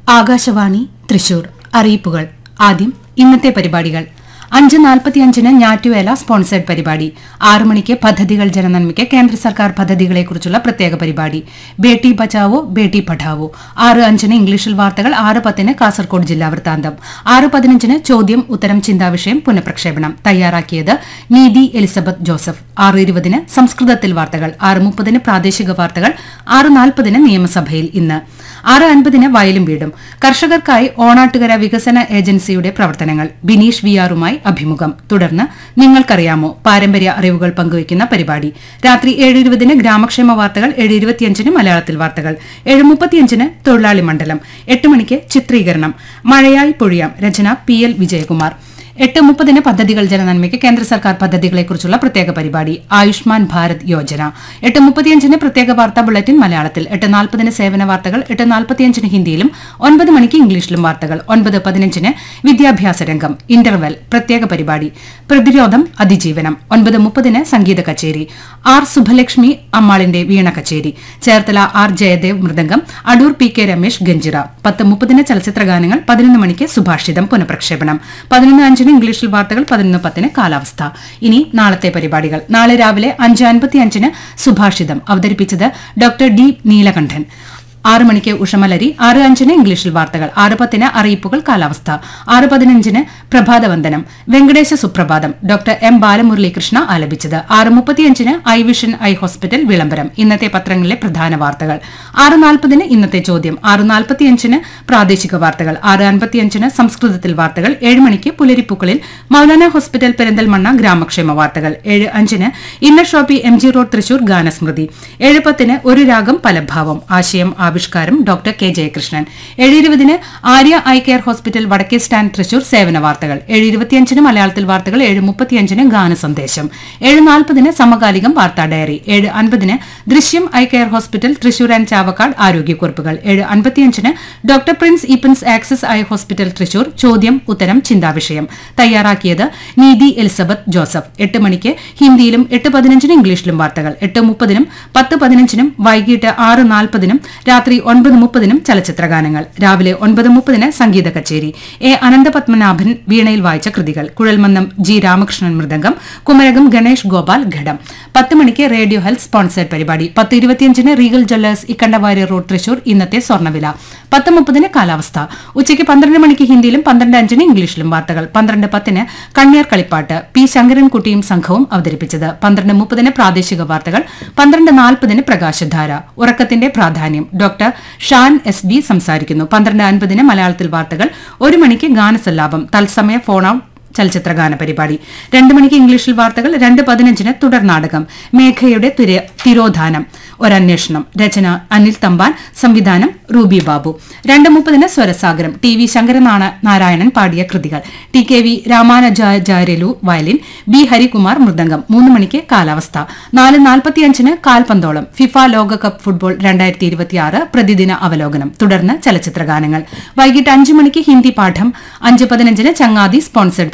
ആകാശവാണി തൃശൂർ അറിയിപ്പുകൾ ആദ്യം ഇന്നത്തെ പരിപാടികൾ അഞ്ച് നാൽപ്പത്തിയഞ്ചിന് ഞാറ്റുവേല സ്പോൺസേഡ് പരിപാടി ആറു മണിക്ക് പദ്ധതികൾ ജനനന്മയ്ക്ക് കേന്ദ്ര സർക്കാർ പദ്ധതികളെക്കുറിച്ചുള്ള പ്രത്യേക പരിപാടി ബേട്ടി ബച്ചാവോ ബേട്ടി പഠാവോ ആറ് അഞ്ചിന് ഇംഗ്ലീഷിൽ വാർത്തകൾ ആറ് പത്തിന് കാസർകോട് ജില്ലാ വൃത്താന്തം ആറ് പതിനഞ്ചിന് ചോദ്യം ഉത്തരം ചിന്താവിഷയം പുനഃപ്രക്ഷേപണം തയ്യാറാക്കിയത് നീതി എലിസബത്ത് ജോസഫ് ആറ് ഇരുപതിന് സംസ്കൃതത്തിൽ വാർത്തകൾ ആറ് മുപ്പതിന് പ്രാദേശിക വാർത്തകൾ ആറ് നാൽപ്പതിന് നിയമസഭയിൽ ഇന്ന് ആറ് അൻപതിന് വയലും വീടും കർഷകർക്കായി ഓണാട്ടുകര വികസന ഏജൻസിയുടെ പ്രവർത്തനങ്ങൾ ബിനീഷ് വിയാറുമായി അഭിമുഖം തുടർന്ന് നിങ്ങൾക്കറിയാമോ പാരമ്പര്യ അറിവുകൾ പങ്കുവയ്ക്കുന്ന പരിപാടി രാത്രി ഏഴ് ഇരുപതിന് ഗ്രാമക്ഷേമ വാർത്തകൾ ഏഴ് ഇരുപത്തിയഞ്ചിന് മലയാളത്തിൽ വാർത്തകൾ ഏഴ് മുപ്പത്തിയഞ്ചിന് തൊഴിലാളി മണ്ഡലം എട്ട് മണിക്ക് ചിത്രീകരണം മഴയായി പൊഴിയാം രചന പി എൽ വിജയകുമാർ എട്ട് മുപ്പതിന് പദ്ധതികൾ ജനനന്മയ്ക്ക് കേന്ദ്ര സർക്കാർ പദ്ധതികളെക്കുറിച്ചുള്ള പ്രത്യേക പരിപാടി ആയുഷ്മാൻ ഭാരത് യോജന എട്ട് മുപ്പത്തിയഞ്ചിന് പ്രത്യേക വാർത്താ ബുള്ളറ്റിൻ മലയാളത്തിൽ എട്ട് നാൽപ്പതിന് സേവന വാർത്തകൾ എട്ട് നാൽപ്പത്തിയഞ്ചിന് ഹിന്ദിയിലും ഒൻപത് മണിക്ക് ഇംഗ്ലീഷിലും വാർത്തകൾ ഒൻപത് പതിനഞ്ചിന് വിദ്യാഭ്യാസ രംഗം ഇന്റർവെൽ പ്രത്യേക പരിപാടി പ്രതിരോധം അതിജീവനം ഒൻപത് മുപ്പതിന് സംഗീത കച്ചേരി ആർ സുഭലക്ഷ്മി അമ്മാളിന്റെ വീണ കച്ചേരി ചേർത്തല ആർ ജയദേവ് മൃദംഗം അടൂർ പി കെ രമേശ് ഗഞ്ചിറ പത്ത് മുപ്പതിന് ചലച്ചിത്ര ഗാനങ്ങൾ പതിനൊന്ന് മണിക്ക് സുഭാഷിതം പുനഃപ്രക്ഷേപണം പതിനൊന്ന് അഞ്ചിന് ഇംഗ്ലീഷിൽ വാർത്തകൾ പതിനൊന്ന് പത്തിന് കാലാവസ്ഥ ഇനി നാളത്തെ പരിപാടികൾ നാളെ രാവിലെ അഞ്ച് അൻപത്തി അഞ്ചിന് സുഭാഷിതം അവതരിപ്പിച്ചത് ഡോക്ടർ ഡി നീലകണ്ഠൻ ആറ് മണിക്ക് ഉഷമലരി ആറ് അഞ്ചിന് ഇംഗ്ലീഷിൽ വാർത്തകൾ ആറ് പത്തിന് അറിയിപ്പുകൾ കാലാവസ്ഥ ആറ് പതിനഞ്ചിന് പ്രഭാതവന്ദനം വെങ്കടേശ സുപ്രഭാതം ഡോക്ടർ എം ബാലമുരളീകൃഷ്ണ ആലപിച്ചത് ആറ് മുപ്പത്തിയഞ്ചിന് ഐ വിഷൻ ഐ ഹോസ്പിറ്റൽ വിളംബരം ഇന്നത്തെ പത്രങ്ങളിലെ പ്രധാന വാർത്തകൾ ആറ് നാൽപ്പതിന് ഇന്നത്തെ ചോദ്യം ആറ് നാൽപ്പത്തിയഞ്ചിന് പ്രാദേശിക വാർത്തകൾ ആറ് അൻപത്തിയഞ്ചിന് സംസ്കൃതത്തിൽ വാർത്തകൾ ഏഴ് മണിക്ക് പുലരിപ്പൂക്കളിൽ മൌലാന ഹോസ്പിറ്റൽ പെരിന്തൽമണ്ണ ഗ്രാമക്ഷേമ വാർത്തകൾ ഏഴ് അഞ്ചിന് inner shoppe M G road Thrissur ഗാനസ്മൃതി ഏഴ് പത്തിന് ഒരു രാഗം പലഭാവം ആശയം ആവിഷ്കാരം ഡോക്ടർ കെ ജയകൃഷ്ണൻ ഏഴ് ഇരുപതിന് ആര്യ ഐ കെയർ ഹോസ്പിറ്റൽ വടക്കേ സ്റ്റാൻഡ് തൃശൂർ സേവന വാർത്തകൾ ഏഴ് ഇരുപത്തിയഞ്ചിന് മലയാളത്തിൽ വാർത്തകൾ ഏഴ് മുപ്പത്തിയഞ്ചിന് ഗാന സന്ദേശം ഏഴ് നാൽപ്പതിന് സമകാലികം വാർത്താ ഡയറി ഏഴ് അൻപതിന് ദൃശ്യം eye care hospital Thrissur and Chavakkad ആരോഗ്യക്കുറിപ്പുകൾ ഏഴ് അൻപത്തിയഞ്ചിന് doctor Prince Eappen's access eye hospital Thrissur ചോദ്യം ഉത്തരം ചിന്താവിഷയം തയ്യാറാക്കിയത് നീതി എലിസബത്ത് ജോസഫ് എട്ട് മണിക്ക് ഹിന്ദിയിലും എട്ട് പതിനഞ്ചിന് ഇംഗ്ലീഷിലും വാർത്തകൾ എട്ട് മുപ്പതിനും പത്ത് പതിനഞ്ചിനും വൈകിട്ട് ആറ് നാൽപ്പതിനും രാത്രി ഒൻപത് മുപ്പതിനും ചലച്ചിത്ര ഗാനങ്ങൾ രാവിലെ ഒൻപത് മുപ്പതിന് സംഗീത കച്ചേരി എ അനന്തപത്മനാഭൻ വീണയിൽ വായിച്ച കൃതികൾ കുഴൽമന്നം ജി രാമകൃഷ്ണൻ മൃദംഗം കുമരകം ഗണേഷ് ഗോപാൽ ഘടം പത്ത് മണിക്ക് റേഡിയോ ഹെൽത്ത് സ്പോൺസേഡ് പരിപാടി പത്ത് ഇരുപത്തിയഞ്ചിന് Regal Jewellers Ikkandavari road Thrissur ഇന്നത്തെ സ്വർണ്ണവില പത്ത് മുപ്പതിന് കാലാവസ്ഥ ഉച്ചയ്ക്ക് പന്ത്രണ്ട് മണിക്ക് ഹിന്ദിയിലും പന്ത്രണ്ട് അഞ്ചിന് ഇംഗ്ലീഷിലും വാർത്തകൾ പന്ത്രണ്ട് പത്തിന് കണ്ണിയർ കളിപ്പാട്ട് പി ശങ്കരൻകുട്ടിയും സംഘവും അവതരിപ്പിച്ചത് പന്ത്രണ്ട് മുപ്പതിന് പ്രാദേശിക വാർത്തകൾ പന്ത്രണ്ട് നാൽപ്പതിന് പ്രകാശധാര ഉറക്കത്തിന്റെ പ്രാധാന്യം ഡോക്ടർ ഷാൻ എസ് ബി സംസാരിക്കുന്നു പന്ത്രണ്ട് അൻപതിന് മലയാളത്തിൽ വാർത്തകൾ ഒരു മണിക്ക് ഗാനസല്ലാപം തത്സമയ ഫോൺ ഔട്ട് ചലച്ചിത്ര ഗാന പരിപാടി രണ്ട് മണിക്ക് ഇംഗ്ലീഷിൽ വാർത്തകൾ രണ്ട് പതിനഞ്ചിന് തുടർ നാടകം മേഘയുടെ തിര- തിരോധാനം ഒരന്വേഷണം രചന അനിൽ തമ്പാൻ സംവിധാനം റൂബി ബാബു രണ്ട് മുപ്പതിന് സ്വരസാഗരം ടി വി ശങ്കരനാണ നാരായണൻ പാടിയ കൃതികൾ T K V Ramanujacharyulu violin B Harikumar മൃദംഗം മൂന്ന് മണിക്ക് കാലാവസ്ഥ നാല് നാൽപ്പത്തിയഞ്ചിന് കാൽപന്തോളം ഫിഫ ലോകകപ്പ് ഫുട്ബോൾ രണ്ടായിരത്തി ഇരുപത്തിയാറ് പ്രതിദിന അവലോകനം തുടർന്ന് ചലച്ചിത്ര ഗാനങ്ങൾ വൈകിട്ട് അഞ്ച് മണിക്ക് ഹിന്ദി പാഠം അഞ്ച് പതിനഞ്ചിന് ചങ്ങാതി സ്പോൺസേഡ്